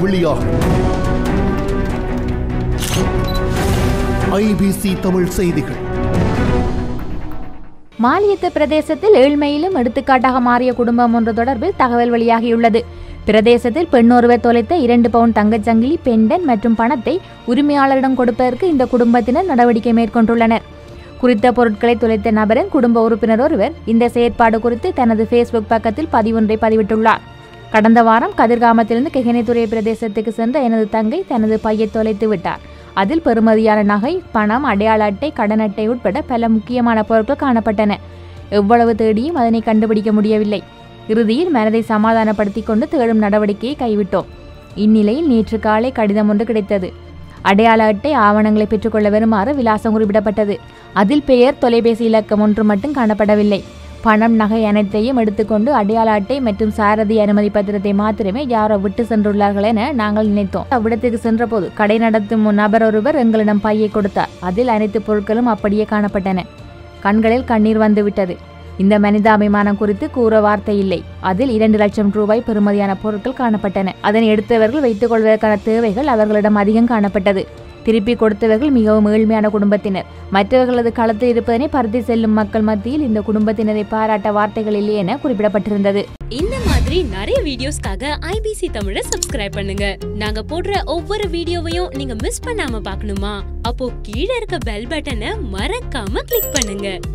வெளியாகும் ஐபிசி தமிழ் செய்திகள் மாலியத்து பிரதேசத்தில் ஏழ்மையிலும் எடுத்துக்காட்டாக மாறிய குடும்பம் ஒன்று தொடர்பில் தகவல் வெளியாகியுள்ளது பிரதேசத்தில் பெண் ஒருவர் தொலைத்த இரண்டு பவுன் தங்கச்சங்கிலி பெண்டன் மற்றும் பணத்தை உரிமையாளரிடம் கொடுப்பதற்கு இந்த குடும்பத்தினர் நடவடிக்கை மேற்கொண்டுள்ளனர் குறித்த பொருட்களை தொலைத்த நபரின் குடும்ப உறுப்பினர் ஒருவர் இந்த செயற்பாடு குறித்து தனது ஃபேஸ்புக் பக்கத்தில் பதிவொன்றை பதிவிட்டுள்ளார் கடந்த வாரம் கதிர்காமத்திலிருந்து கெகனைத்துறை பிரதேசத்துக்கு சென்ற எனது தங்கை தனது பையை தொலைத்து விட்டார் அதில் பெறுமதியான நகை பணம் அடையாள அட்டை கடன் அட்டை உட்பட பல முக்கியமான பொருட்கள் காணப்பட்டன எவ்வளவு தேடியும் அதனை கண்டுபிடிக்க முடியவில்லை இறுதியில் மனதை சமாதானப்படுத்திக் கொண்டு தேடும் நடவடிக்கையை கைவிட்டோம் இந்நிலையில் நேற்று காலை கடிதம் ஒன்று கிடைத்தது அடையாள அட்டை ஆவணங்களை பெற்றுக்கொள்ள வருமாறு விலாசம் குறிப்பிடப்பட்டது அதில் பெயர் தொலைபேசி இலக்கம் ஒன்று மட்டும் காணப்படவில்லை பணம் நகை அனைத்தையும் எடுத்துக்கொண்டு அடையாள அட்டை மற்றும் சாரதி அனுமதி பத்திரத்தை மாத்திரமே யாரோ விட்டு சென்றுள்ளார்கள் என நாங்கள் நினைத்தோம் அவ்விடத்திற்கு சென்றபோது கடை நடத்தும் நபர் ஒருவர் எங்களிடம் பையை கொடுத்தார் அதில் அனைத்து பொருட்களும் அப்படியே காணப்பட்டன கண்களில் கண்ணீர் வந்துவிட்டது இந்த மனிதாபிமானம் குறித்து கூற வார்த்தை இல்லை அதில் இரண்டு லட்சம் ரூபாய் பெறுமதியான பொருட்கள் காணப்பட்டன அதனை எடுத்தவர்கள் வைத்துக் கொள்வதற்கான தேவைகள் அவர்களிடம் அதிகம் காணப்பட்டது திருப்பி கொடுத்தவர்கள் மிகவும் ஏழ்மையான குடும்பத்தினர் மற்றவர்களது களத்தில் இருப்பதனை பருத்தி செல்லும் மக்கள் மத்தியில் இந்த குடும்பத்தினரை பாராட்ட வார்த்தைகள் இல்லை என குறிப்பிடப்பட்டிருந்தது இந்த மாதிரி நிறைய வீடியோஸ்க்காக ஐபிசி தமிழை சப்ஸ்கிரைப் பண்ணுங்க நாங்க போடுற ஒவ்வொரு வீடியோவையும் நீங்க மிஸ் பண்ணாம பார்க்கணுமா அப்போ கீழே இருக்க பெல் பட்டனை மறக்காம கிளிக் பண்ணுங்க